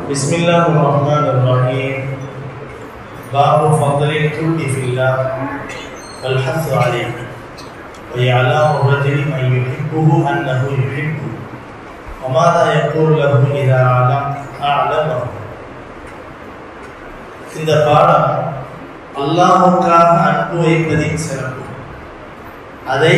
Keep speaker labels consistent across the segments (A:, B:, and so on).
A: بسم الله الرحمن الرحيم باب فضل الكل في الله والحث عليه وإعلام الرجل من يحبه أنه يحبه وماذا يقول له إذا أعلم أعلمه இந்த பாடம் அல்லாஹுக்காக அன்பு வைப்பதின் சிறப்பு அதை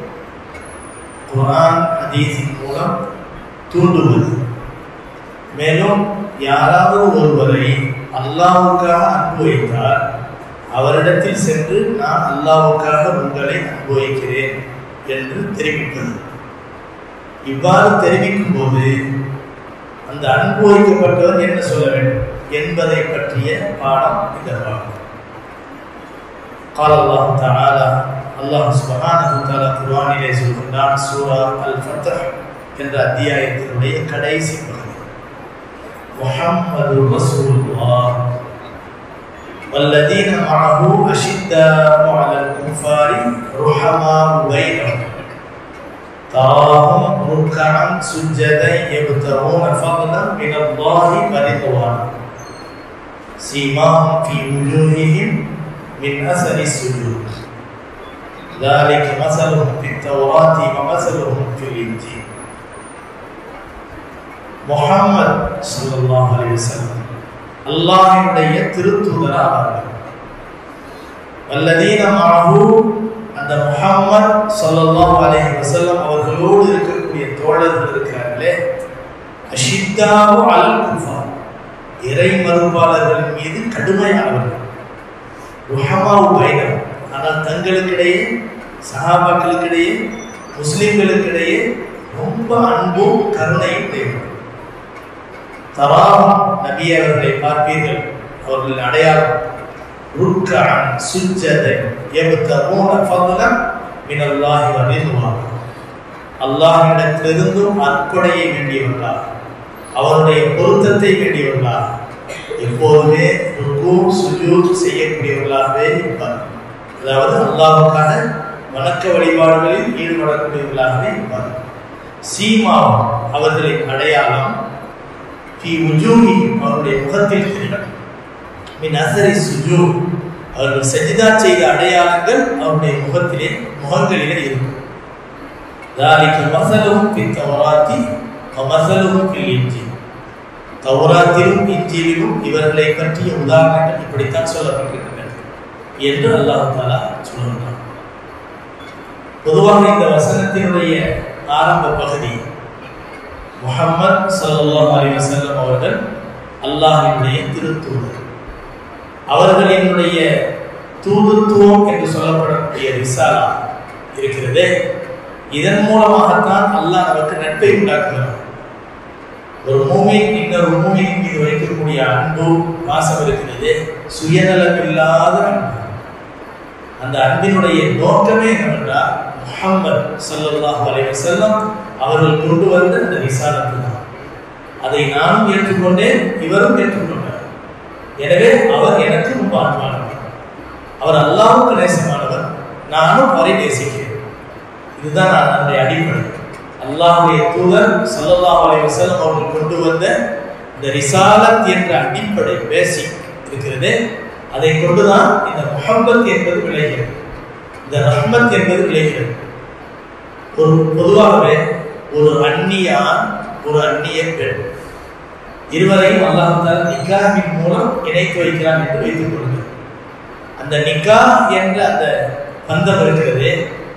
A: குரான் ஹதீஸின் மூலம் தூண்டுவது மேலும் யாராவது ஒருவரை அல்லாஹுக்காக அன்பு வைத்தால் அவரிடத்தில் சென்று நான் அல்லாஹுக்காக உங்களை அன்பு வைக்கிறேன் என்று தெரிவிப்பது இவ்வாறு தெரிவிக்கும் போது அந்த அன்பு வைக்கப்பட்டவர் என்ன சொல்ல வேண்டும் என்பதை பற்றிய பாடம் இந்த பாடம் قال الله تعالى الله سبحانه وتعالى குர்ஆனிலே சொல்கின்றான் சூரா அல் ஃபத்ஹ் என்ற அத்தியாயத்தினுடைய கடைசி பகுதி முஹம்மது ரசூலுல்லாஹ் والذين معه أشداء على الكفار رحماء بينهم تراهم ركعا سجدا يبتغون فضلا من الله ورضوانا سيماهم في وجوههم من أثر السجود ذلك مثلهم في التوراة ومثلهم في الإنجيل முஹம்மது ஸல்லல்லாஹு அலைஹி வஸல்லம் அல்லாஹ்வுடைய திருத்தூதர் ஆவார்கள் வல்லதீன மஅஹு அந்த முஹம்மது ஸல்லல்லாஹு அலைஹி வஸல்லம் அவர்களோடு இருக்கக்கூடிய தோழர்கள் இருக்கிறார்களே அஷித்தாவு அல் குஃபார் இறை மறுப்பாளர்கள் மீது கடுமையானவர்கள் ருஹமாவு பைனம் ஆனால் தங்களுக்கிடையே சஹாபாக்களுக்கிடையே முஸ்லிம்களுக்கிடையே ரொம்ப அன்பும் கருணையும் உடையவர்கள் தராம் நபி அவர்களை பார்ப்பீர்கள் அவர்கள் அடையாளம் ருக்கான் சுஜதை எபுத்தமூன ஃபضلا மின் அல்லாஹி வ ரிதுவான் அல்லாஹ்விடத்திலிருந்தும் அற்கொடையை வேண்டியவர்களா அவருடைய பொருத்தத்தை வேண்டியவர்களா எப்போதுமே ருக்கு சுஜூத் செய்யக்கூடியவர்களாகவே இருப்பார் அதாவது அல்லாஹுக்கான வணக்க வழிபாடுகளில் ஈடுபடக்கூடியவர்களாகவே இருப்பார் சீமாவும் அவர்களின் அடையாளம் ஃபி உஜூஹி அவருடைய முகத்தில் தெரியும் மின் அசரி சுஜூ அவர்கள் சஜிதா செய்த அடையாளங்கள் அவருடைய முகத்திலே முகங்களிலே இருக்கும் ذلك مثلهم في التوراة ومثلهم في الإنجيل தௌராத்திலும் இஞ்சிலும் இவர்களை பற்றிய உதாரணங்கள் இப்படித்தான் சொல்லப்பட்டிருக்கின்றன என்று அல்லாஹ் தாலா சொல்லுகிறான் பொதுவாக இந்த வசனத்தினுடைய ஆரம்ப பகுதி முஹம்மது ஸல்லல்லாஹு அலைஹி வஸல்லம் அவர்கள் அல்லாஹ்வினுடைய திருத்தூதர் அவர்களினுடைய தூதுத்துவம் என்று சொல்லப்படக்கூடிய ரிசாலா இருக்கிறது இதன் மூலமாகத்தான் அல்லாஹ் நமக்கு நட்பை உண்டாக்குகிறார் ஒரு மூமின் இன்னொரு மூமின் மீது வைக்கக்கூடிய அன்பு பாசம் இருக்கிறது சுயநலம் இல்லாத அன்பு அந்த அன்பினுடைய நோக்கமே என்னவென்றால் முஹம்மது ஸல்லல்லாஹு அலைஹி வஸல்லம் அவர்கள் கொண்டு வந்த அந்த விசாலத்து தான் அதை நானும் ஏற்றுக்கொண்டேன் இவரும் ஏற்றுக்கொண்டார் எனவே அவர் எனக்கு ரொம்ப அன்பானவர் அவர் அல்லாவுக்கு நேசமானவர் நானும் அவரை நேசிக்கிறேன் இதுதான் நான் அதனுடைய அடிப்படை அல்லாஹுடைய தூதர் ஸல்லல்லாஹு அலைஹி வஸல்லம் அவர்கள் கொண்டு வந்த இந்த ரிசாலத் என்ற அடிப்படை பேசிக் இருக்கிறது அதை கொண்டுதான் இந்த முஹப்பத் என்பது விளைகிறது இந்த ரஹ்மத் என்பது விளைகிறது ஒரு பொதுவாகவே ஒரு அந்நியா ஒரு அந்நிய பெண் இருவரையும் அல்லாஹால நிக்காவின் மூலம் இணைத்து வைக்கிறான் என்று வைத்துக் கொள்ளுங்கள் அந்த நிக்கா என்ற அந்த பந்தம் இருக்கிறது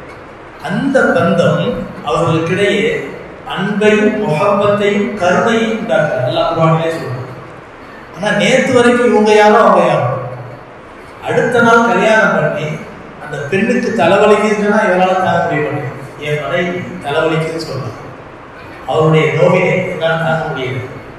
A: அந்த பந்தம் அவர்களுக்கிடையே அன்பையும் முகப்பத்தையும் கருணையும் உண்டாக்குறது அல்லா குரானிலே சொல்றாங்க ஆனா நேத்து வரைக்கும் இவங்க யாரும் அவங்க யாரும் அடுத்த நாள் கல்யாணம் பண்ணி அந்த பெண்ணுக்கு தலைவலிக்குதுன்னா இவரால் தாங்க முடியும் என் மனைவி தலைவலிக்குதுன்னு சொல்றாங்க அவருடைய நோவினை என்னால் தாங்க முடியல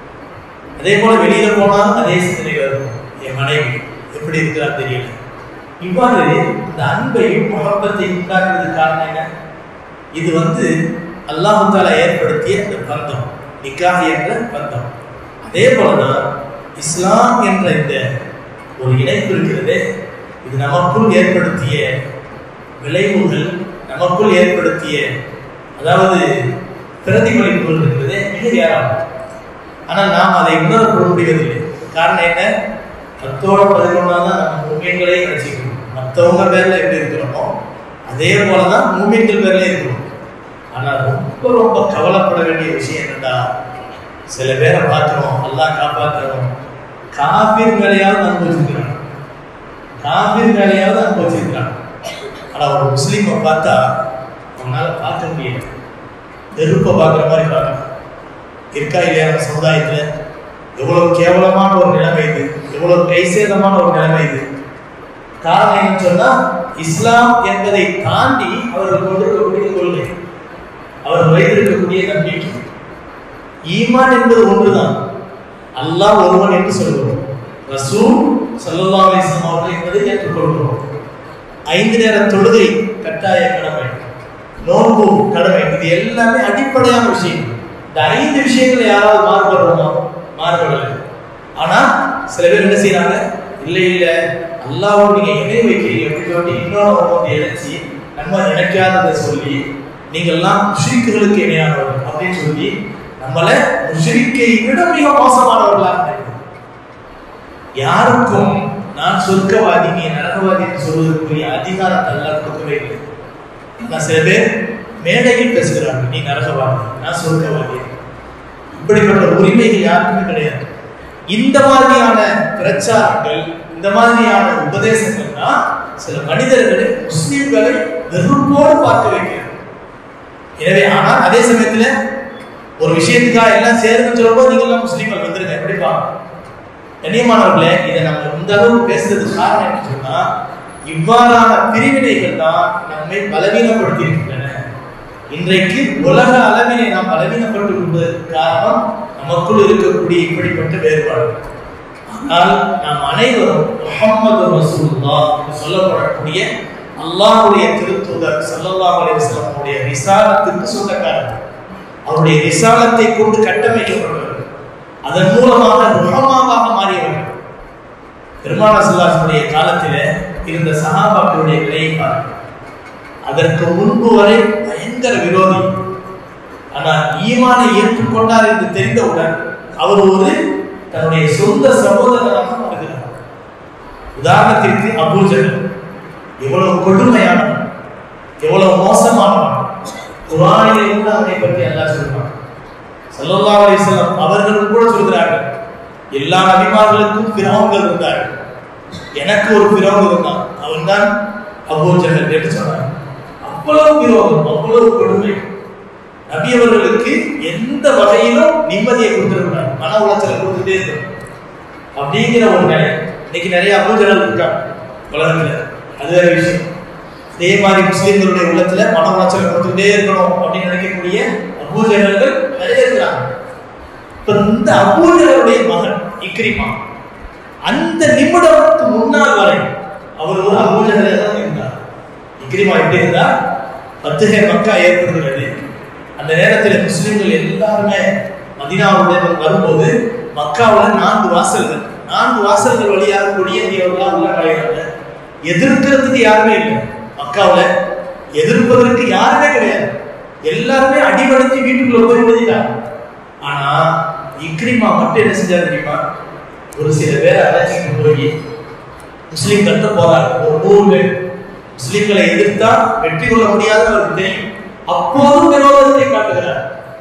A: அதே போல வெளியில போனாலும் அதே சிந்தனைகள் இருக்கும் என் மனைவி எப்படி இருக்கிறான்னு தெரியல இவ்வாறு இந்த அன்பையும் முகப்பத்தையும் உண்டாக்குறது காரணம் என்ன இது வந்து அல்லாஹு தாலா ஏற்படுத்திய இந்த பந்தம் நிக்காக என்ற பந்தம் அதே போலதான் இஸ்லாம் என்ற இந்த ஒரு இணைப்பு இருக்கிறது இது நமக்குள் ஏற்படுத்திய விளைவுகள் நமக்குள் ஏற்படுத்திய அதாவது பிரதிபலிப்புகள் இருக்கிறது மிக ஏராளம் ஆனால் நாம் அதை உணரப்பட முடிவதில்லை காரணம் என்ன பத்தோட பதினொன்னா தான் நம்ம மூமியங்களே நினைச்சிக்கணும் மற்றவங்க பேர்ல எப்படி இருக்கிறோமோ அதே போலதான் மூமியங்கள் பேர்ல இருக்கணும் ஆனால் ரொம்ப ரொம்ப கவலைப்பட வேண்டிய விஷயம் என்னடா சில பேரை பார்க்கிறோம் எல்லாம் காப்பாற்றணும் காபீர் வேலையாவது அனுபவிச்சிருக்கிறான் காபீர் வேலையாவது அனுபவிச்சிருக்கிறான் ஆனா ஒரு முஸ்லீமை பார்த்தா அவனால பார்க்க முடியல நெருப்பை பார்க்குற மாதிரி பார்க்கலாம் இருக்கா இல்லையா நம்ம சமுதாயத்துல எவ்வளவு கேவலமான ஒரு நிலைமை இது எவ்வளவு கைசேதமான ஒரு நிலைமை இது காரணம் என்னன்னு சொன்னா இஸ்லாம் என்பதை தாண்டி அவர்கள் கொண்டிருக்கக்கூடிய கொள்கை அவர் வைத்திருக்கக்கூடிய நம்பிக்கை ஈமான் என்பது ஒன்றுதான் அல்லாஹ் ஒருவன் என்று சொல்கிறோம் ரசூல் சல்லல்லாஹு அலைஹி வஸல்லம் அவர்கள் என்பதை ஏற்றுக்கொள்கிறோம் ஐந்து நேர தொழுகை கட்டாய கடமை நோன்பு கடமை இது எல்லாமே அடிப்படையான விஷயம் இந்த ஐந்து விஷயங்களை யாராவது மாறுபடுறோமா மாறுபடலை ஆனா சில பேர் என்ன செய்யறாங்க இல்ல இல்ல அல்லாவோடு நீங்க இணை வைக்கிறீங்க அப்படின்னு சொல்லி இன்னொரு வந்து இணைச்சி நம்ம நினைக்காததை சொல்லி நீங்கள்லாம் முஷ்ரிக்குகளுக்கு இணையானவர்கள் அப்படின்னு சொல்லி நம்மளை முஷ்ரிக்கை விட மிக மோசமானவர்களாக நினைக்கிறோம் யாருக்கும் நான் சொர்க்கவாதி நீ நரகவாதி என்று சொல்வதற்குரிய அதிகாரத்தை எல்லாம் கொடுக்கவே இல்லை நான் சில பேர் மேடையில் பேசுகிறார்கள் நீ நரகவாதி நான் சொர்க்கவாதி இப்படிப்பட்ட உரிமைகள் யாருக்குமே கிடையாது இந்த மாதிரியான பிரச்சாரங்கள் இந்த மாதிரியான உபதேசங்கள் தான் சில மனிதர்களை முஸ்லிம்களை வெறுப்போடு பார்க்க வைக்கிறது எனவே ஆனால் அதே சமயத்துல ஒரு விஷயத்துக்காக எல்லாம் சேர்ந்து சொல்லும்போது நீங்க எல்லாம் முஸ்லீம்கள் வந்துருங்க எப்படி பாருங்க கண்ணியமானவர்களே இதை நம்ம இந்த அளவுக்கு பேசுறதுக்கு காரணம் என்ன சொன்னா இவ்வாறான பிரிவினைகள் தான் நம்மை பலவீனப்படுத்தி இருக்கின்றன இன்றைக்கு உலக அளவிலே நாம் பலவீனப்பட்டு இருப்பதற்கு காரணம் நமக்குள் இருக்கக்கூடிய இப்படிப்பட்ட வேறுபாடு ஆனால் நாம் அனைவரும் முகமது ரசூல்லா என்று சொல்லப்படக்கூடிய அல்லாஹ்வுடைய திருத்தூதர் ஸல்லல்லாஹு அலைஹி வஸல்லமுடைய ரிசாலத்துக்கு சொந்தக்காரர் அவருடைய ரிசாலத்தை கொண்டு கட்டமைக்கப்பட்டவர் அதன் மூலமாக ருஹமாவாக மாறியவர்கள் பெருமான சுல்லாசனுடைய காலத்தில் இருந்த சஹாபாக்களுடைய நிலையை பாருங்கள் அதற்கு முன்பு வரை பயங்கர விரோதி ஆனால் ஈமானை ஏற்றுக்கொண்டார் என்று தெரிந்தவுடன் அவர் ஒரு தன்னுடைய சொந்த சகோதரராக மாறுகிறார் உதாரணத்திற்கு அபூஜல் எவ்வளவு கொடுமையானவன் எவ்வளவு மோசமானவன் குரானிலே கூட அவனை பற்றி அல்லாஹ் சொல்றான் ஸல்லல்லாஹு அலைஹி வஸல்லம் அவர்கள் கூட சொல்கிறார்கள் எல்லா நபிமார்களுக்கும் பிறவங்கள் இருந்தார்கள் எனக்கு ஒரு பிறவங்க இருந்தான் அவன் தான் அபூஜல் என்று சொன்னார் அவ்வளவு விரோதம் அவ்வளவு கொடுமை நபி அவர்களுக்கு எந்த வகையிலும் நிம்மதியை கொடுத்துருக்கிறார் மன உளைச்சலை கொடுத்துட்டே இருக்கணும் அப்படிங்கிற ஒரு நிலை இன்னைக்கு நிறைய அபூஜர்கள் இருக்காங்க உலகத்துல அது வேற விஷயம் இதே மாதிரி முஸ்லிம்களுடைய உள்ளத்துல மன உளைச்சலை கொடுத்துட்டே இருக்கணும் அப்படின்னு நினைக்கக்கூடிய அபூஜகர்கள் நிறைய இருக்கிறாங்க இப்ப இந்த அபூஜகருடைய மகன் இக்ரிமா அந்த நிமிடத்துக்கு முன்னால் வரை அவர் ஒரு அபூஜகரே தான் இருந்தார் இக்ரிமா எப்படி இருந்தா பத்துகை மக்கா ஏற்படுகிறது அந்த நேரத்தில் முஸ்லிம்கள் எல்லாருமே மதினாவுடன் வரும்போது மக்காவில் நான்கு வாசல்கள் நான்கு வாசல்கள் வழியாக கொடியேறியவர்களாக உள்ள நுழைகிறாங்க எதிர்க்கிறதுக்கு யாருமே இல்லை மக்காவில் எதிர்ப்பதற்கு யாருமே கிடையாது எல்லாருமே அடிபடுத்தி வீட்டுக்குள்ள போய் விழுதிட்டாங்க ஆனா இக்ரிமா மட்டும் என்ன செஞ்சாரு தெரியுமா ஒரு சில பேரை அழைச்சிட்டு போய் முஸ்லீம் கட்ட போறாரு ஒரு நூறு பேர் முஸ்லிம்களை எதிர்த்தா வெற்றி கொள்ள முடியாது அவருக்கு தெரியும் அப்போதும் விரோதத்தை காட்டுகிறார்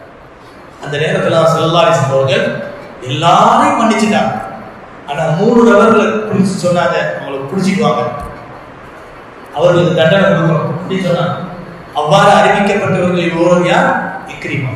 A: அந்த நேரத்துல செல்லாரி அவர்கள் எல்லாரையும் மன்னிச்சுட்டாங்க ஆனா மூணு நபர்களை பிடிச்சு சொன்னாங்க அவங்களை பிடிச்சிக்குவாங்க அவர்களுக்கு தண்டனை கொடுக்கணும் அப்படின்னு சொன்னாங்க அவ்வாறு அறிவிக்கப்பட்டவர்கள் ஒருவர் யார் இக்ரிமா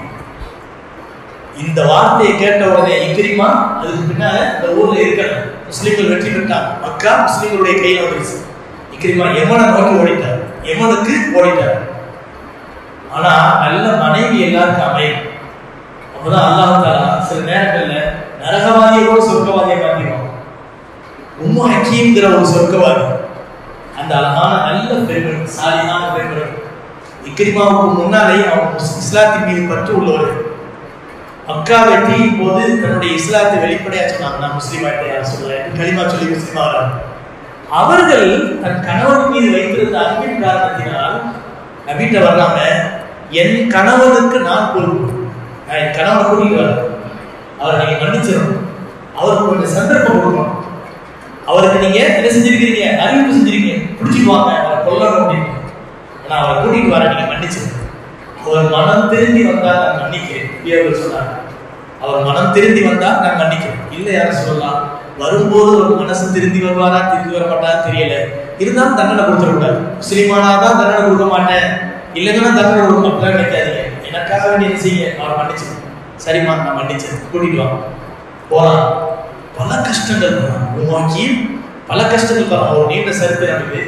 A: இந்த வார்த்தையை கேட்ட உடனே இக்ரிமா அதுக்கு பின்னால இந்த ஊர்ல இருக்கிற முஸ்லிம்கள் வெற்றி பெற்றாங்க மக்கா முஸ்லிம்களுடைய கையில வந்துருச்சு இக்ரிமா எமனை நோக்கி ஓடிட்டார் எமனுக்கு ஓடிட்டார் ஆனா நல்ல மனைவி எல்லாருக்கும் அமையும் அப்பதான் அல்லாஹ் தாலா சில நேரங்கள்ல நரகவாதியை கூட சொர்க்கவாதியை மாத்திடுவாங்க உம்மு ஹக்கீம்ங்கிற ஒரு சொர்க்கவாதி அந்த அழகான நல்ல பெண்கள் சாலியான பெண்கள் இக்ரிமாவுக்கு முன்னாலே அவங்க இஸ்லாத்தின் மீது பற்று உள்ளவர்கள் மக்கா வெற்றியின் போது தன்னுடைய இஸ்லாத்தை வெளிப்படையா சொன்னாங்க நான் முஸ்லீம் ஆயிட்டேன் யார் சொல்லல களிமா சொல்லி முஸ்லீம் ஆகிறாங்க அவர்கள் தன் கணவன் மீது வைத்திருந்த அன்பின் காரணத்தினால் நபிட்ட வராம என் கணவனுக்கு நான் பொறுப்பு நான் என் கணவனை கூட்டிட்டு வரேன் அவரை நீங்க மன்னிச்சிடணும் அவருக்கு கொஞ்சம் சந்தர்ப்பம் கொடுக்கணும் அவருக்கு நீங்க என்ன செஞ்சிருக்கீங்க அறிவிப்பு செஞ்சிருக்கீங்க பிடிச்சிட்டு வாங்க அவரை கொல்லணும் அப்படின்னு ஆனா அவரை கூட்டிட்டு வர நீங்க மன்னிச்சிருங்க அவர் மனம் திருந்தி வந்தா நான் மன்னிக்கிறேன் பெரியவர்கள் சொன்னாங்க அவர் மனம் திருந்தி வந்தா நான் மன்னிக்கிறேன் இல்ல யாரும் சொல்லலாம் வரும்போது ஒரு மனசு திருந்தி வருவாரா திருந்தி வர மாட்டாரா தெரியல இருந்தாலும் தண்டனை கொடுத்துடக்கூடாது முஸ்லிமானா தான் தண்டனை கொடுக்க மாட்டேன் இல்லைன்னா தண்டனை கொடுக்க மாட்டேன் நினைக்காதீங்க எனக்காக வேண்டிய என்ன செய்ய அவர் மன்னிச்சு சரிம்மா நான் மன்னிச்சேன் கூட்டிட்டு வாங்க போலாம் பல கஷ்டங்கள் உருவாக்கி பல கஷ்டங்கள் தான் ஒரு நீண்ட சரித்திரம் இது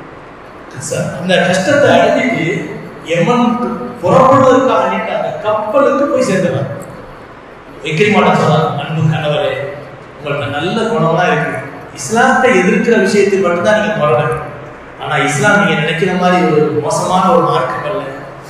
A: ச- அந்த கஷ்டத்தை அடைஞ்சிட்டு எமன் புறப்படுவதற்காக நின்ற அந்த கப்பலுக்கு போய் சேர்ந்துறான் விக்ரிமாட்டா சொன்னான் அன்பு கணவரே உங்கள்ட்ட நல்ல குணம்லாம் இருக்கு இஸ்லாத்தை எதிர்க்கிற விஷயத்தில் மட்டும்தான் நீங்க முரடர் ஆனா இஸ்லாம் நீங்க நினைக்கிற மாதிரி ஒரு மோசமான ஒரு மார்க்கம் அல்ல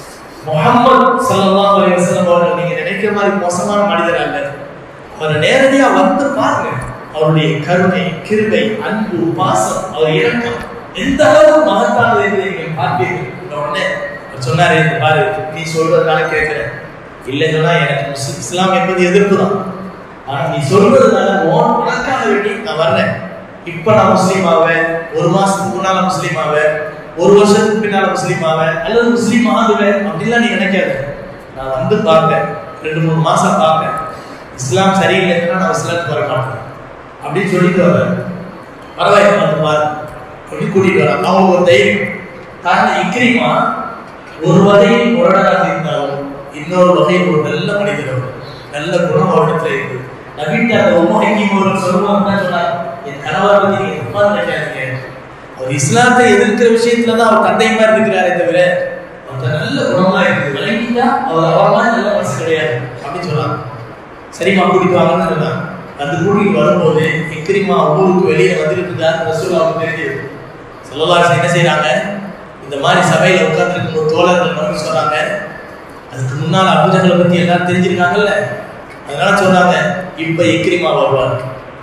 A: முகமது ஸல்லல்லாஹு அலைஹி வஸல்லம் அவர்கள் நீங்க நினைக்கிற மாதிரி மோசமான மனிதர் அல்ல அவரை நேரடியா வந்து பாருங்க அவருடைய கருணை கிருபை அன்பு பாசம் அவர் இறக்கம் எந்த அளவுக்கு மகத்தானது என்று நீங்கள் பார்ப்பீர்கள் இந்த உடனே அவர் சொன்னாரு "இந்த பாரு நீ சொல்றதுனால கேட்கிறேன் இல்லை சொன்னா எனக்கு முஸ்லிம் இஸ்லாம் என்பது எதிர்ப்பு தான் ஆனா நீ சொல்றதுனால உன் உனக்காக வேண்டி நான் வர்றேன் இப்ப நான் முஸ்லீம் ஆவேன் ஒரு மாசத்துக்கு முன்னால முஸ்லீம் ஆவேன் ஒரு வருஷத்துக்கு பின்னால முஸ்லீம் ஆவேன் அல்லது முஸ்லீம் ஆகுவேன் அப்படிலாம் நீ நினைக்காத நான் வந்து பார்த்தேன் ரெண்டு மூணு மாசம் பார்த்தேன் இஸ்லாம் சரியில்லைன்னா நான் இஸ்லாத்துக்கு வர மாட்டேன் அப்படின்னு சொல்லிட்டு வர்றேன் பரவாயில்ல வந்து பாரு அப்படி கூட்டிட்டு வர அவங்க ஒரு தைரியம் காரணம் இக்ரிமா ஒரு வகையில் முரடராக இருந்தாலும் இன்னொரு வகையில் ஒரு நல்ல மனிதர் அவர் நல்ல குணம் அவரிடத்துல இருக்கு நவீன அந்த உமஹக்கி ஒரு சொல்லுவாங்க தான் சொன்னார் என் கணவரை பத்தி நீங்க தப்பா நினைக்காதீங்க அவர் இஸ்லாத்தை எதிர்க்கிற விஷயத்துல தான் அவர் தந்தை மாதிரி இருக்கிறாரே தவிர அவர்கிட்ட நல்ல குணமா இருக்கு விளங்கிட்டா அவர் அவர் மாதிரி நல்ல மனசு கிடையாது அப்படின்னு சொன்னாங்க சரிம்மா கூட்டிட்டு வாங்கன்னு சொன்னாங்க அந்த கூட்டிட்டு வரும்போது இக்ரிமா ஊருக்கு வெளியில வந்துருக்குதா ரசூலாவுக்கு தெரிஞ்சது செல்லவாசி என்ன செய்றாங்க இந்த மாதிரி சபையில உட்கார்ந்துருக்கும் ஒரு தோழர்கள் வந்து சொன்னாங்க அதுக்கு முன்னால் அபூஜகளை பத்தி எல்லாரும் தெரிஞ்சிருக்காங்கல்ல அதனால சொன்னாங்க இப்ப இக்ரிமா வருவார்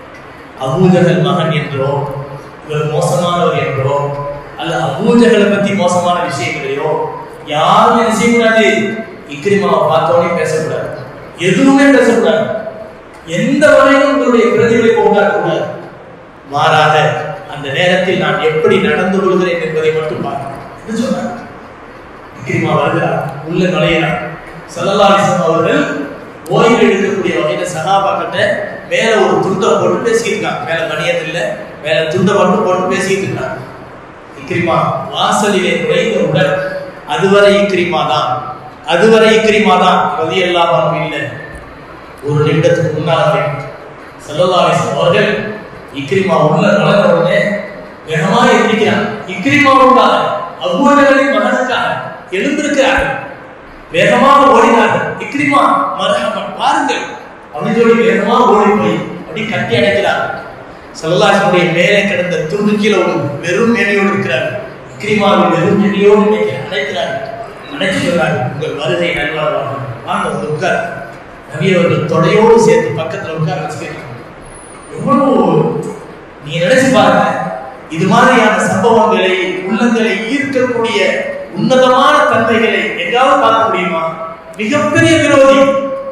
A: அபூஜகல் மகன் என்றோ இவர் மோசமானவர் என்றோ அல்ல அபூஜகளை பத்தி மோசமான விஷயங்களையோ யாரும் என்ன செய்யக்கூடாது இக்ரிமாவை பார்த்தோன்னே பேசக்கூடாது எதுவுமே பேசக்கூடாது எந்த வகையிலும் உங்களுடைய பிரதிபலிப்பு உண்டாக்கக்கூடாது மாறாக அந்த நேரத்தில் நான் எப்படி நடந்து கொள்கிறேன் என்பதை மட்டும் பாருங்கள் என்று சொன்னார் இக்ரிமா வருகிறார் உள்ள நுழையிறார் சல்லல்லாஹிஸ்லாம் அவர்கள் ஓய்வு எடுக்கக்கூடிய வகையில சகாபாக்கிட்ட மேல ஒரு துண்டை போட்டு பேசியிருக்காங்க மேல மணியன் இல்ல மேல துண்டை மட்டும் போட்டு பேசிட்டு இருக்காங்க இக்ரிமா வாசலிலே நுழைந்தவுடன் அதுவரை இக்ரிமா தான் அதுவரை இக்ரிமா தான் ரதி எல்லாம் இல்லை ஒரு நிமிடத்துக்கு முன்னாலே சல்லல்லாஹிஸ்லாம் அவர்கள் இக்ரிமா உள்ள நுழைந்த உடனே வேகமா எந்திரிக்கிறான் இக்ரிமாவுக்காக அபூஜகளின் மகனுக்காக எழுந்திருக்கிறார்கள் வேகமாக ஓடினார்கள் இக்ரிமா மரஹமன் பாருங்கள் அப்படின்னு சொல்லி வேகமா ஓடி போய் அப்படி கட்டி அடைக்கிறார் சல்லல்லாஹுடைய மேலே கிடந்த துண்டு கீழே ஒரு வெறும் எண்ணியோடு இருக்கிறார் இக்ரிமாவில் வெறும் எண்ணியோடு நினைக்கிறார் அழைக்கிறார் அழைச்சு சொல்றாரு உங்கள் வருகை நல்வாழ்வாக வாங்க வந்து உட்கார் நபி அவர்கள் தொடையோடு சேர்த்து பக்கத்துல உட்கார வச்சுக்கிறாங்க எவ்வளவு நீ நினைச்சு பாருங்க இது மாதிரியான சம்பவங்களை உள்ளங்களை ஈர்க்கக்கூடிய உன்னதமான தன்மைகளை எங்காவது பார்க்க முடியுமா மிகப்பெரிய விரோதி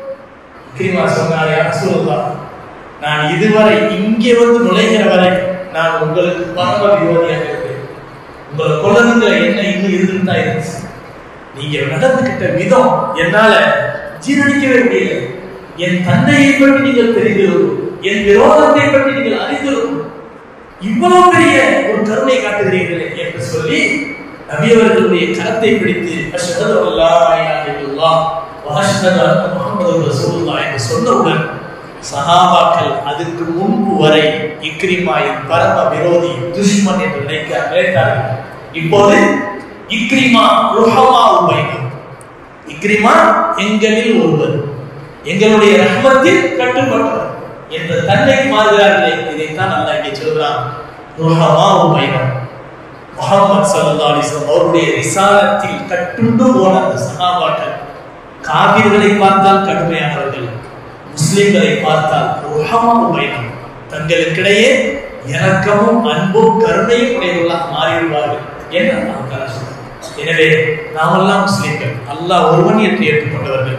A: கிரிமா சொன்னாரே அரசுதான் நான் இதுவரை இங்கே வந்து நுழைகிற வரை நான் உங்களுக்கு பரம விரோதியாக இருக்கிறேன் உங்களை கொள்ளணுங்கிற எண்ணம் இன்னும் இருந்துட்டு தான் இருந்துச்சு நீங்க நடந்துகிட்ட விதம் என்னால ஜீரணிக்கவே முடியல என் தந்தையை பற்றி நீங்கள் தெரிந்திருக்கும் என் விரோதத்தை பற்றி நீங்கள் அறிந்திருக்கும் இவ்வளவு பெரிய ஒரு கருணை காட்டுகிறீர்களே என்று சொல்லி நபியவர்களுடைய கரத்தை பிடித்து அஷ்ஹது அல்லா இலாஹ இல்லல்லாஹ் வ அஷ்ஹது அன்ன முஹம்மது ரசூலுல்லாஹ் என்று சொன்னவுடன் சஹாபாக்கள் அதுக்கு முன்பு வரை இக்ரிமாயின் பரம விரோதி துஷ்மன் என்று நினைக்க நினைத்தார்கள் இப்போது இக்ரிமா ருஹமா உபைனம் இக்ரிமா எங்களில் ஒருவர் எங்களுடைய ரஹ்மத்தில் கட்டுப்பட்டவர் என்ற தன்மைக்கு மாறுகிறார்களே இதைத்தான் அல்லா இங்கே சொல்கிறான் ருஹமா உபைனம் முகமது சல்லா அலிஸ்லாம் அவருடைய ரிசாலத்தில் கட்டுண்டு போன அந்த சகாபாக்கள் காவிர்களை பார்த்தால் கடுமையானவர்கள் முஸ்லிம்களை பார்த்தால் ருஹமா உபைனம் தங்களுக்கிடையே இரக்கமும் அன்பும் கருணையும் உடையவர்களாக மாறிவிடுவார்கள் என்று அல்லாஹ் சொல்றார் எனவே நாமெல்லாம் முஸ்லிம்கள் அல்லாஹ் ஒருவன் என்று ஏற்றுக்கொண்டவர்கள்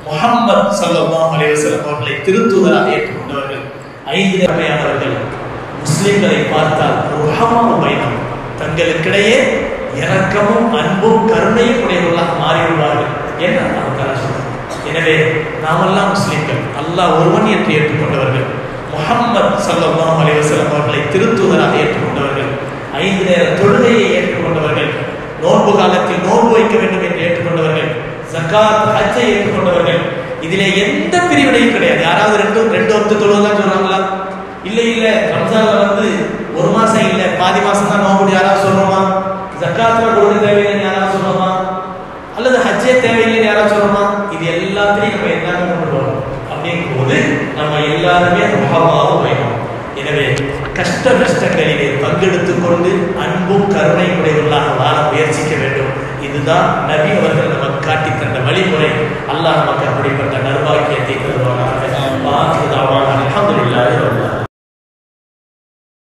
A: முகம்மது ஸல்லல்லாஹு அலைஹி வஸல்லம் அவர்களை திருத்தூதராக ஏற்றுக்கொண்டவர்கள் ஐந்து நிலைமையானவர்கள் முஸ்லிம்களை பார்த்தால் ருஹமா பயணம் தங்களுக்கிடையே இரக்கமும் அன்பும் கருணையும் உடையவர்களாக மாறிவிடுவார்கள் என்று அல்லாஹ் தஆலா சொல்றார் எனவே நாமெல்லாம் முஸ்லிம்கள் அல்லாஹ் ஒருவன் என்று ஏற்றுக்கொண்டவர்கள் முஹம்மது ஸல்லல்லாஹு அலைஹி வஸல்லம் அவர்களை திருத்தூதராக ஏற்றுக்கொண்டவர்கள் ஐந்து நேர தொழுகையை ஏற்றுக்கொண்டவர்கள் நோன்பு காலத்தில் நோன்பு வைக்க வேண்டும் என்று ஏற்றுக்கொண்டவர்கள் ஜகாத் ஹஜ்ஜை ஏற்றுக்கொண்டவர்கள் இதிலே எந்த பிரிவினையும் கிடையாது யாராவது ரெண்டு ரெண்டு ஒத்து தொழுவதான் சொல்றாங்களா இல்ல இல்ல ரம்ஜான்ல வந்து ஒரு மாசம் இல்ல பாதி மாசம் தான் நோன்பு யாராவது சொல்றோமா ஜக்காத்துல கொடுக்க தேவையில்லைன்னு யாராவது சொல்றோமா அல்லது ஹஜ்ஜே தேவையில்லைன்னு யாராவது சொல்றோமா இது எல்லாத்தையும் நம்ம எல்லாமே கொண்டு வரோம் அப்படிங்கும் போது நம்ம எல்லாருமே முகமாவும் பயணம் எனவே கஷ்ட நஷ்டங்களிலே பங்கெடுத்துக் கொண்டு அன்பும் கருணை உடையவர்களாக வாழ முயற்சிக்க வேண்டும் இதுதான் நபி அவர்கள் நமக்கு காட்டி தந்த வழிமுறை அல்லாஹ் நமக்கு அப்படிப்பட்ட நர்பாக்கியத்தை